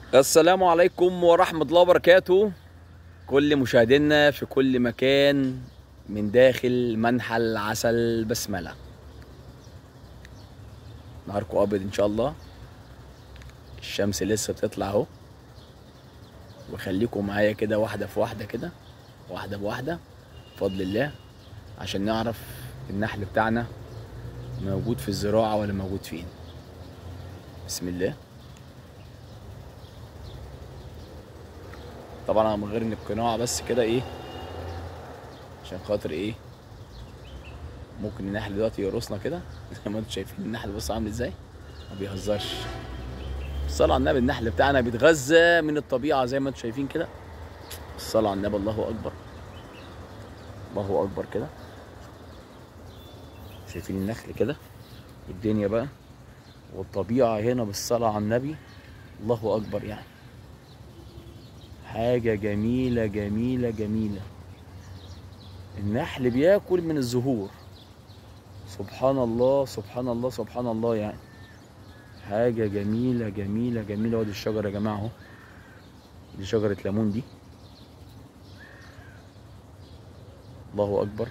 السلام عليكم ورحمة الله وبركاته كل مشاهدينا في كل مكان من داخل منحل عسل بسملة نهاركم أبيض إن شاء الله الشمس لسه بتطلع أهو وخليكم معايا كده واحدة في واحدة كده واحدة بواحدة بفضل الله عشان نعرف النحل بتاعنا موجود في الزراعة ولا موجود فين بسم الله طبعا انا من غير ان القناع بس كده ايه عشان خاطر ايه ممكن النحل دلوقتي يقرصنا كده زي ما انتم شايفين النحل بص عامل ازاي ما بيهزرش الصلاة على النبي النحل بتاعنا بيتغذى من الطبيعة زي ما انتم شايفين كده الصلاة على النبي الله اكبر الله اكبر كده شايفين النخل كده والدنيا بقى والطبيعة هنا بالصلاة على النبي الله أكبر يعني حاجة جميلة جميلة جميلة النحل بياكل من الزهور سبحان الله سبحان الله سبحان الله يعني حاجة جميلة جميلة جميلة وادي الشجرة يا جماعة اهو دي شجرة ليمون دي الله أكبر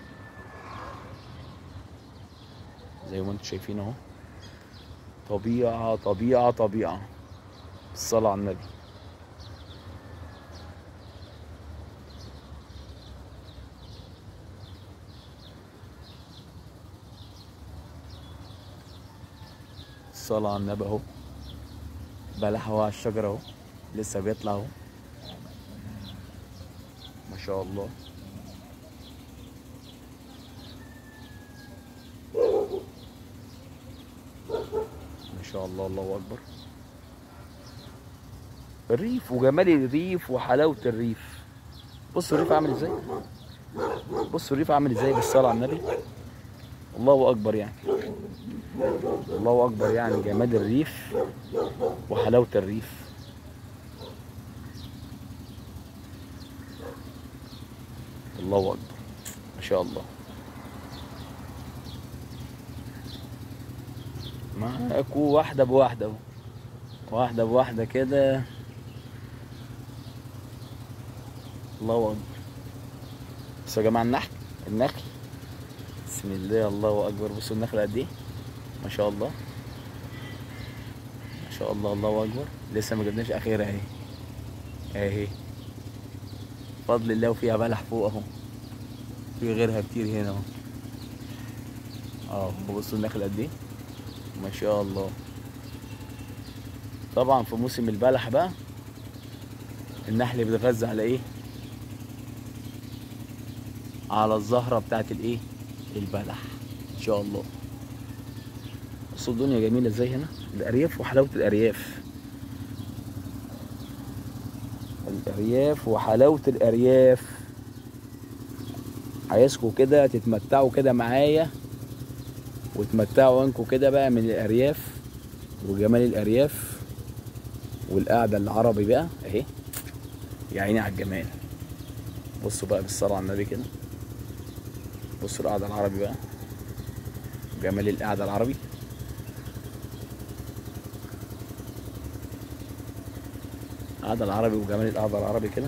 زي ما انتم شايفين اهو طبيعة طبيعة طبيعة الصلاة على النبي الصلاة على النبي اهو بلح اهو على الشجرة اهو لسه بيطلع اهو ما شاء الله ما شاء الله الله اكبر الريف وجمال الريف وحلاوه الريف بصوا الريف عامل ازاي بصوا الريف عامل ازاي بالصلاه على النبي الله اكبر يعني الله اكبر يعني جمال الريف وحلاوه الريف الله اكبر ما شاء الله معاكوا واحدة بواحدة اهو واحدة بواحدة كده الله أكبر بصوا يا جماعة النحل النخل بسم الله الله أكبر بصوا النخل قد إيه ما شاء الله ما شاء الله الله أكبر لسه ما جبناش آخرها أهي أهي بفضل الله وفيها بلح فوق أهو في غيرها كتير هنا أهو أهو بصوا النخل قد إيه ما شاء الله طبعا في موسم البلح بقى النحل بيتغذى على ايه على الزهره بتاعت الايه البلح ان شاء الله بصوا الدنيا جميله ازاي هنا الارياف وحلاوه الارياف الارياف وحلاوه الارياف عايزكم كده تتمتعوا كده معايا وتمتعوا انكم كده بقى من الارياف وجمال الارياف والقعده العربي بقى اهي يا عيني على الجمال بصوا بقى بالصلاه على النبي كده بصوا القعده العربي بقى جمال القعده العربي القعده العربي وجمال القعده العربي كده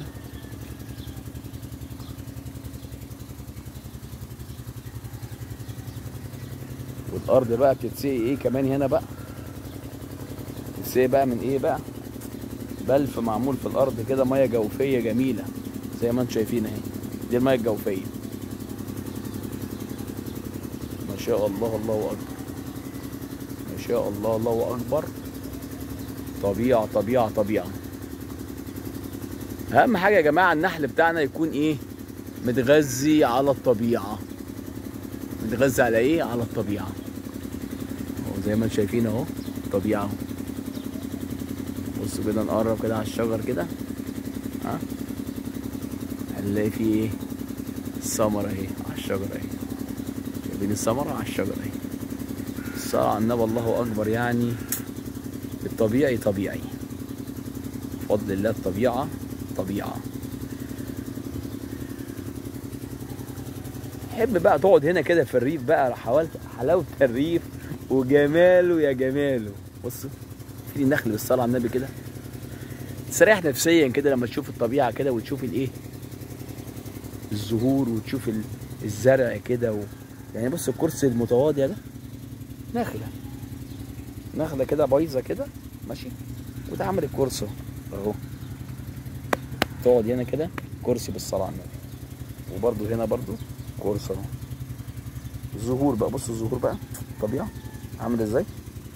والارض بقى بتتسقي ايه كمان هنا بقى بتتسقي بقى من ايه بقى بلف معمول في الارض كده ميه جوفيه جميله زي ما انتم شايفين اهي دي الميه الجوفيه ما شاء الله الله اكبر ما شاء الله الله اكبر طبيعه طبيعه طبيعه اهم حاجه يا جماعه النحل بتاعنا يكون ايه متغذي على الطبيعه متغذي على ايه على الطبيعه اهو زي ما انتم شايفين اهو طبيعه اهو بصوا كده نقرب كده على الشجر كده ها هنلاقي فيه ايه الثمرة اهي على الشجرة اهي شايفين الثمرة على الشجرة اهي الصلاة على النبي الله أكبر يعني الطبيعي طبيعي بفضل الله الطبيعة طبيعة تحب بقى تقعد هنا كده في الريف بقى حلاوة حلاوة الريف وجماله يا جماله بصوا في النخل بالصلاة على النبي كده تستريح نفسيا كده لما تشوف الطبيعه كده وتشوف الايه الزهور وتشوف ال- الزرع كده و... يعني بص الكرسي المتواضع ده نخله نخله كده بايظه كده ماشي وتعمل الكرسي اهو تقعد هنا كده كرسي بالصلاه على النبي وبرده هنا برده كرسي اهو الزهور بقى بص الزهور بقى طبيعه عامل ازاي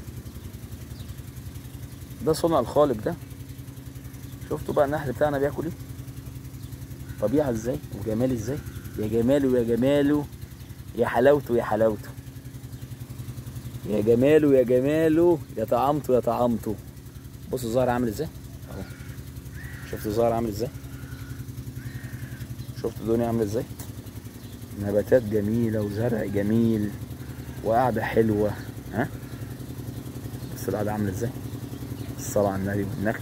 ده صنع الخالق ده شفتوا بقى النحل بتاعنا بياكل ايه طبيعه ازاي وجمال ازاي يا جماله يا جماله يا حلاوته يا حلاوته يا جماله يا جماله يا طعامته يا طعامته بص الزهر عامل ازاي اهو شفت الزهر عامل ازاي شفت الدنيا عامله ازاي نباتات جميله وزرع جميل وقعده حلوه ها بص القعده عامله ازاي الصلاه على النبي والنخل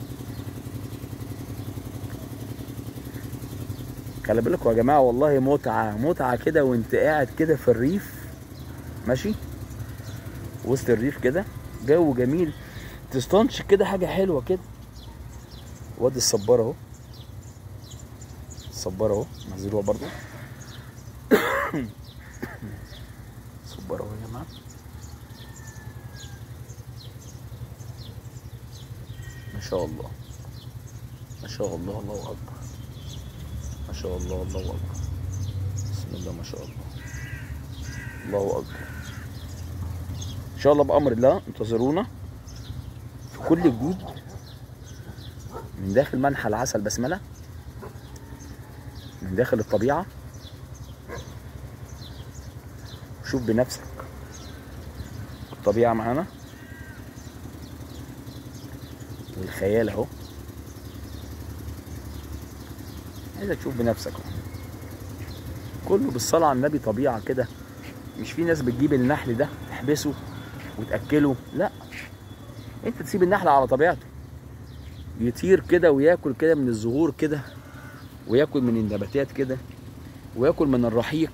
خلي بالكم يا جماعه والله متعه متعه كده وانت قاعد كده في الريف ماشي وسط الريف كده جو جميل تستنشق كده حاجه حلوه كده وادي الصباره اهو الصباره اهو مزروع برضو صباره اهو يا جماعه ما شاء الله ما شاء الله الله اكبر ما شاء الله الله اكبر بسم الله ما شاء الله الله اكبر ان شاء الله بامر الله انتظرونا في كل جديد من داخل منحى عسل بسمله من داخل الطبيعه شوف بنفسك الطبيعه معانا والخيال اهو عايزك تشوف بنفسك اهو كله بالصلاه على النبي طبيعه كده مش في ناس بتجيب النحل ده تحبسه وتاكله لا انت تسيب النحل على طبيعته يطير كده وياكل كده من الزهور كده وياكل من النباتات كده وياكل من الرحيق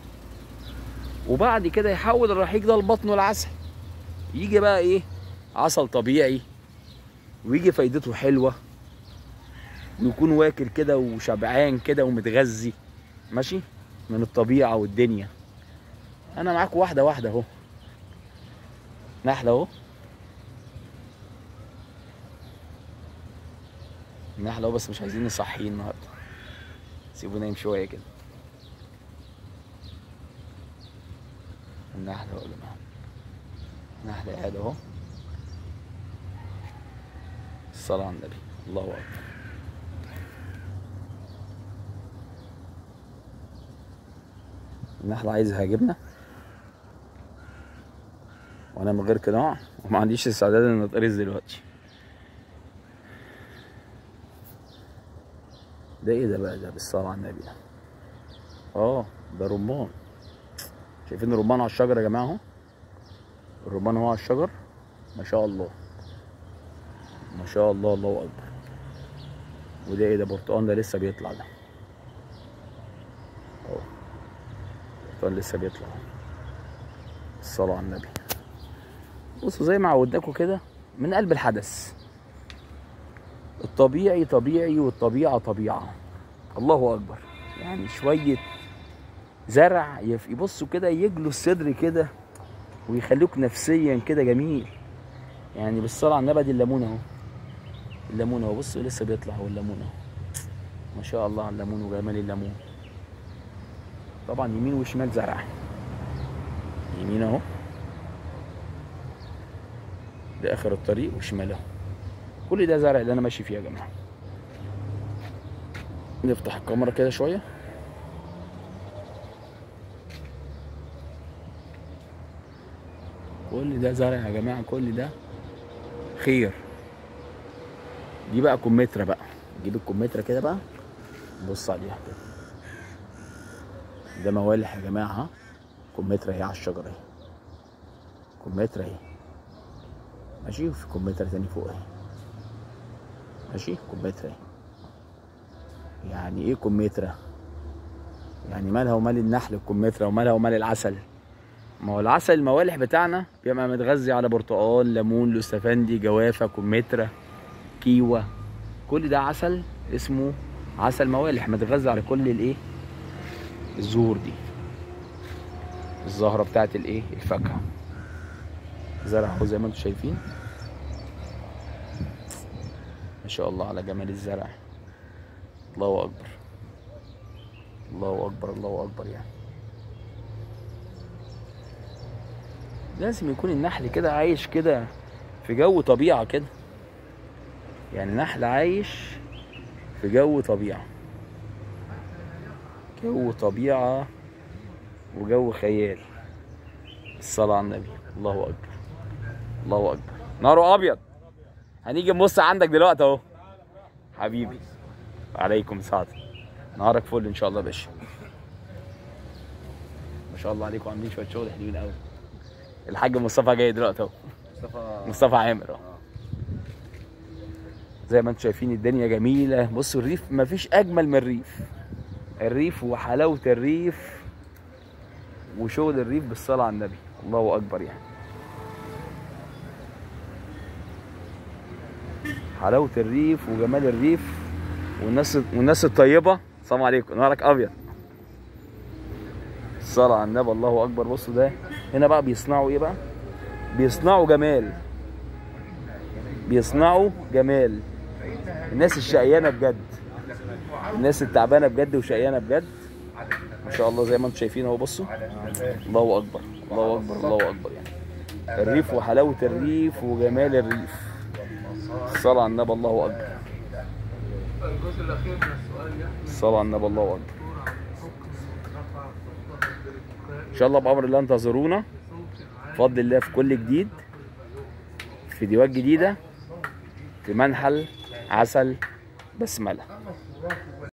وبعد كده يحول الرحيق ده لبطنه العسل يجي بقى ايه عسل طبيعي ويجي فايدته حلوه ويكون واكل كده وشبعان كده ومتغذي ماشي من الطبيعه والدنيا انا معاكم واحده واحده اهو نحله اهو النحله اهو بس مش عايزين نصحيه النهارده سيبوه نايم شويه كده النحله اهو يا جماعه النحله قاعده اهو الصلاه على النبي الله اكبر النحله عايزها جبنه وانا من غير قناع وما عنديش استعداد ان اتقرص دلوقتي ده ايه ده بقى ده بالصلاه على النبي اه ده رمان شايفين الرمان على الشجره يا جماعه اهو الرمان اهو على الشجر ما شاء الله ما شاء الله الله اكبر وده ايه ده برتقال ده لسه بيطلع ده اهو برتقال لسه بيطلع الصلاه على النبي بصوا زي ما عودناكم كده من قلب الحدث الطبيعي طبيعي والطبيعة طبيعة الله أكبر يعني شوية زرع يف- يبصوا كده يجلوا الصدر كده ويخلوك نفسيا كده جميل يعني بالصلاة على النبي دي الليمون اهو الليمون اهو بصوا لسه بيطلع اهو الليمون اهو ما شاء الله على الليمون وجمال الليمون طبعا يمين وشمال زرع يمين اهو ده اخر الطريق وشمال اهو كل ده زرع اللي انا ماشي فيه يا جماعه نفتح الكاميرا كده شويه كل ده زرع يا جماعه كل ده خير دي بقى كمثرى بقى نجيب الكمثرى كده بقى نبص عليها كده ده موالح يا جماعه ها كمثرى اهي على الشجره اهي كمثرى اهي ماشي وفي كمثرى تاني فوق اهي ماشي كمثرى اهي يعني ايه كمثرى يعني مالها ومال النحل الكمثرى ومالها ومال العسل ما هو العسل الموالح بتاعنا بيبقى متغذي على برتقال ليمون لوستفندي جوافه كمثرى كيوه كل ده عسل اسمه عسل موالح متغذى على كل الايه الزهور دي الزهره بتاعت الايه الفاكهه زرع اهو زي ما انتم شايفين ما شاء الله على جمال الزرع الله اكبر الله اكبر الله اكبر يعني لازم يكون النحل كده عايش كده في جو طبيعة كده يعني نحل عايش في جو طبيعة جو طبيعة وجو خيال الصلاة على النبي الله أكبر الله أكبر ناره أبيض هنيجي نبص عندك دلوقتي أهو حبيبي عليكم سعادة نهارك فل إن شاء الله يا باشا ما شاء الله عليكم عاملين شوية شغل حلوين قوي الحاج مصطفى جاي دلوقتي اهو مصطفى مصطفى عامر اهو زي ما انتم شايفين الدنيا جميله بصوا الريف مفيش اجمل من الريف الريف وحلاوه الريف وشغل الريف بالصلاه على النبي الله اكبر يعني حلاوه الريف وجمال الريف والناس والناس الطيبه السلام عليكم نهارك ابيض الصلاه على النبي الله اكبر بصوا ده هنا بقى بيصنعوا ايه بقى بيصنعوا جمال بيصنعوا جمال الناس الشقيانه بجد الناس التعبانه بجد وشقيانه بجد ما شاء الله زي ما انتم شايفين اهو بصوا الله اكبر الله اكبر الله اكبر يعني الريف وحلاوه الريف وجمال الريف الصلاه على النبي الله اكبر الجزء الأخير من السؤال يحمل الصلاه على النبي الله اكبر دور على حكم رفع الصوت بالبكاء ان شاء الله بامر الله انتظرونا بصوت عالي بفضل الله في كل جديد فيديوهات جديده في منحل عسل بسمله